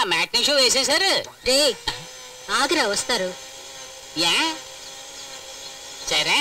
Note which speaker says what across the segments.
Speaker 1: Matinee show వేసేశారు
Speaker 2: రే ఆగ్రా వస్తారు
Speaker 1: యా సరే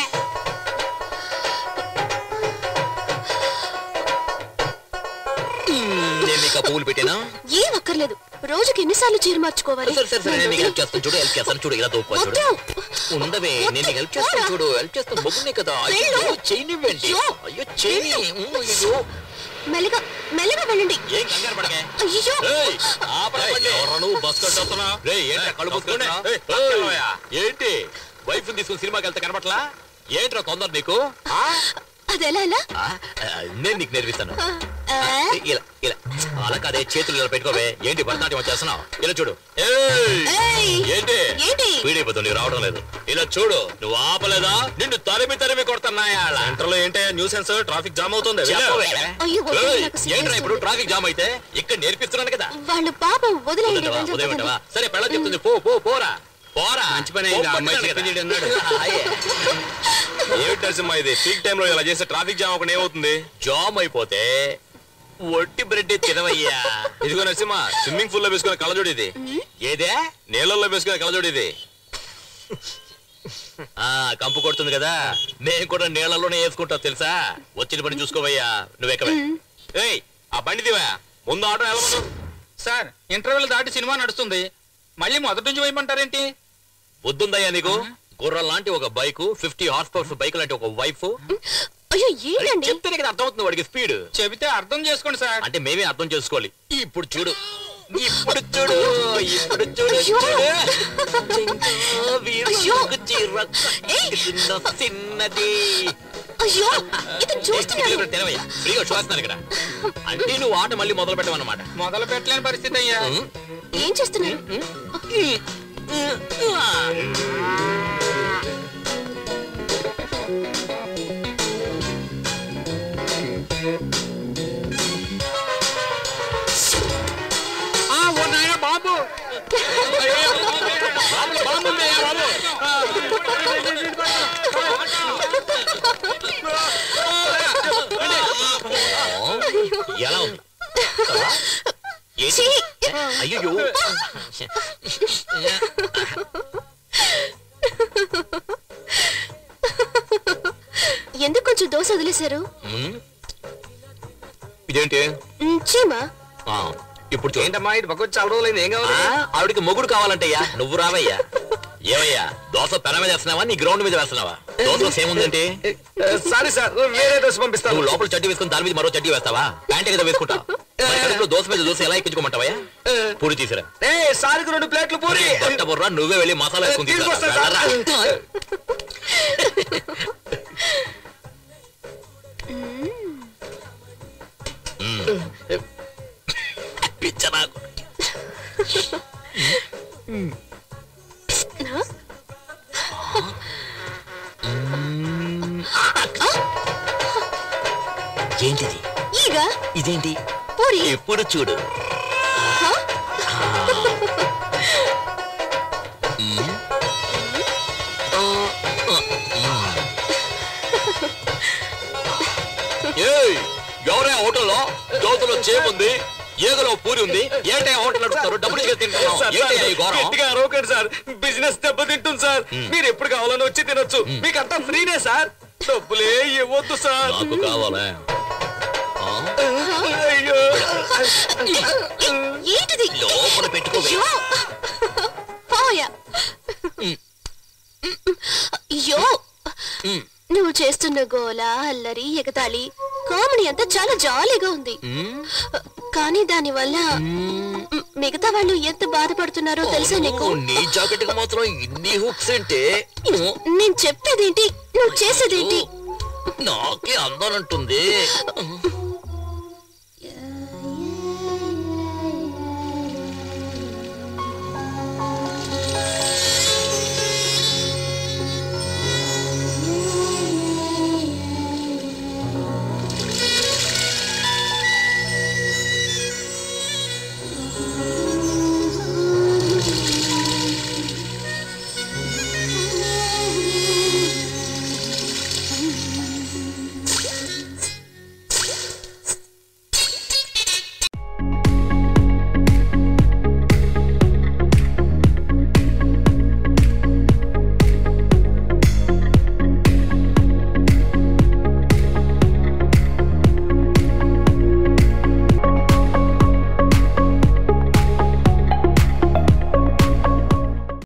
Speaker 3: నేను నీకు ఆ పువ్వులు పెట్టినా
Speaker 2: ఏం అక్కర్లేదు రోజుకి ఎన్నిసార్లు చీర మార్చుకోవాలి
Speaker 3: సరే సరే సరే నేను నీకు హెల్ప్ చేస్తాను చూడు హెల్ప్ చేస్తాను చూడు ఇలా దూపా చూడు
Speaker 2: వద్దు.
Speaker 3: ఉండవే నేను నీకు హెల్ప్ చేస్తాను చూడు హెల్ప్ చేస్తాను మొగ్గునే కదా అయ్యో
Speaker 2: వెళ్ళు.
Speaker 3: చేయనివ్వండి
Speaker 2: అయ్యో.
Speaker 3: అయ్యో చేయని ఉమ్, అయ్యో
Speaker 2: మెల్లగా మెల్లగా వెళ్ళండి
Speaker 3: ఏం కంగారు పడకే
Speaker 2: అయ్యో
Speaker 3: ఏయ్, ఆపరా బండి. రేయ్, ఏంట్రా కళ్ళు మూసుకుంటున్నా? ఏయ్, ఏంటి వైఫ్ తీసుకుని సినిమాకి వెళ్తే కనబట్లా ఏంట్రా తొందర నీకు ఆ?
Speaker 2: అది ఎలా ఎలా
Speaker 3: ఆ, ఆ, నేను నీకు నేర్పిస్తాను
Speaker 2: ఆ,
Speaker 3: ఇలా ఇలా అలా కాదే చేతులు ఇలా పెట్టుకోవే ఏంటి భరతనాట్యం వచ్చేస్తున్నావు ఇలా చూడు ఏయ్!
Speaker 2: ఏయ్.
Speaker 3: ఏంటి
Speaker 2: ఏంటి?
Speaker 3: పీడిపోతుంది నీకు రావడం లేదు ఇలా చూడు నువ్వు ఆపలేదా నిన్ను తరిమి తరిమి కొడుతున్నాయా
Speaker 4: సెంటర్ లో ఏంటే న్యూసెన్స్ ట్రాఫిక్ జామ్ అవుతుంది
Speaker 3: చెప్పవే.
Speaker 2: అయ్యో, వద్దు,
Speaker 3: ఏయ్,
Speaker 2: నాకు సిగ్గేస్తుంది.
Speaker 3: ఏంట్రా ఇప్పుడు ట్రాఫిక్ జామ్ అయితే ఇక్కడ నేర్పిస్తున్నాను కదా
Speaker 2: వాళ్ళు పాపం వదిలేయండి
Speaker 3: వదిలేవా,
Speaker 2: వెళ్దాం,
Speaker 3: వదిలేమంటావా?
Speaker 2: పదండి.
Speaker 3: సరే పెళ్ళ చెప్తుంది పో పో పోరా పోరా
Speaker 4: మంచి పని అయింది, ఆ అమ్మాయి
Speaker 3: పోపట్టాను
Speaker 4: చెప్పింది
Speaker 3: కదా.
Speaker 4: అన్నాడు.
Speaker 3: అయ్యే.
Speaker 4: ఏమిటి నరసింహ ఇది పీక్ టైం లో ఇలా చేస్తే ట్రాఫిక్ జామ్ అవ్వకుండా ఏమవుతుంది
Speaker 3: జామ్ అయిపోతే ఒట్టి బ్రెడ్ తినవయ్యా
Speaker 4: ఇదిగో నరసింహ స్విమ్మింగ్ పూల్ లో వేసుకునే కళ్ళజోడు ఇది
Speaker 3: ఏదే
Speaker 4: నీళ్ళల్లో వేసుకునే కళ్ళజోడు ఇది
Speaker 3: ఆ కంపు కొడుతుంది కదా నేను కూడా నీళ్ళలోనే వేసుకుంటా తెలుసా వచ్చిన పని చూసుకోవయ్యా నువ్వెక్కవే
Speaker 4: ఏయ్ ఆ బండి దివా ముందు ఆటో వెళ్ళమను
Speaker 5: సార్ ఇంటర్వెల్ దాటి సినిమా నడుస్తుంది మళ్ళీ మొదటి నుంచి వేయమంటారేంటి
Speaker 3: బుద్ధుందయ్యా నీకు గుర్రం లాంటి ఒక bike fifty horse powers bike లాంటి ఒక వైఫ్
Speaker 2: అయ్యో ఏంటండి
Speaker 3: చెప్తేనే కదా అర్థమవుతుంది వాడికి స్పీడ్
Speaker 5: చెబితే అర్థం చేసుకోండి సార్
Speaker 3: అంటే మేమే అర్థం చేసుకోవాలి ఇప్పుడు చూడు ఇప్పుడు చూడు ఇప్పుడు చూడు
Speaker 2: అయ్యో.
Speaker 3: చూడు చింకా
Speaker 2: అయ్యో.
Speaker 3: వీరుకు చీర కట్టుకున్న చిన్నది
Speaker 2: అయ్యో ఇతను చూస్తున్నాడు
Speaker 3: తెరవయ్యా ఫ్రీగా చూస్తున్నాను ఇక్కడ అంటే నువ్వు ఆట మళ్ళీ మొదలు పెట్టమన్నమాట
Speaker 5: మొదలు పెట్టలేని పరిస్థితి అయ్యా
Speaker 2: ఏం చేస్తున్నారు
Speaker 5: బాబు
Speaker 3: ఎలా ఉంది ఏంటి?
Speaker 2: ఛీ!
Speaker 3: అయ్యో
Speaker 2: ఎందుకు కొంచెం దోశ వదిలేశారు
Speaker 3: ఇదేంటి
Speaker 2: మ్, చీమా
Speaker 3: ఆ, ఇప్పుడు చూడు
Speaker 4: ఏంటమ్మా ఇటు పక్క వచ్చి చాలా రోజులైంది ఏం కావాలి
Speaker 3: ఆ, ఆవిడికి మొగుడు కావాలంటయ్యా నువ్వు రావయ్యా ఏమయ్యా దోశ పెన మీద వేస్తున్నావా నీ గ్రౌండ్ మీద వేస్తున్నావా దోశలో సేమ్ ఉందంటే
Speaker 4: సారీ సార్ వేరే దోశ పంపిస్తాను
Speaker 3: నువ్వు లోపల చడ్డీ వేసుకుని దాని మీద మరో చడ్డీ వేస్తావా ప్యాంట్ కదా వేసుకుంటావు మరి కడుపులో దోశ మీద దోశ ఎలా ఎక్కించుకోమంటావా పూరి తీసిరా
Speaker 4: ఏ సారికి రెండు ప్లేట్లు పూరి
Speaker 3: దొట్ట బుర్రా నువ్వే వెళ్ళి మసాలా వేసుకుని తీసుకురా.
Speaker 4: తీసుకొస్తా సార్.
Speaker 3: వెళ్ళరా. మ్మ్. పిచ్చ నాకు ఏంటిది
Speaker 2: ఈగ
Speaker 3: ఇదేంటి
Speaker 2: పూరి
Speaker 3: ఎప్పుడు చూడు
Speaker 2: హ?
Speaker 3: ఏయ్ ఎవరే హోటల్లో దోతలో చేముంది ఏగలో పూరి ఉంది ఏంటే హోటల్ నడుపుతారు డబ్బులు ఇచ్చి తింటున్నావు
Speaker 4: సార్,
Speaker 3: ఏంటి
Speaker 4: సార్,
Speaker 3: ఈ ఘోరం
Speaker 4: గట్టిగా అరవకండి సార్ బిజినెస్ దెబ్బతింటుంది సార్ మీరు ఎప్పుడు కావాలని వచ్చి తినొచ్చు మీకు అంతా ఫ్రీనే సార్ డబ్బులే ఇవ్వద్దు సార్
Speaker 3: నాకు కావాలా ఆ?
Speaker 4: అయ్యో
Speaker 2: ఏంటిది
Speaker 3: లోపల పెట్టుకోవే
Speaker 2: అయ్యో పోయా అయ్యో
Speaker 3: మ్.
Speaker 2: నువ్వు చేస్తున్న గోల అల్లరి ఎగతాళి కామెడీ అంతా చాలా జాలీగా ఉంది కానీ దానివల్ల మ్, మిగతా వాళ్ళు ఎంత బాధపడుతున్నారో తెలుసా నీకు
Speaker 3: ఓ, నీ జాకెట్ కి మాత్రం ఇన్ని హుక్స్ అంటే
Speaker 2: నేను చెప్పేదేంటి నువ్వు చేసేదేంటి
Speaker 3: నాకే అందాలంటుంది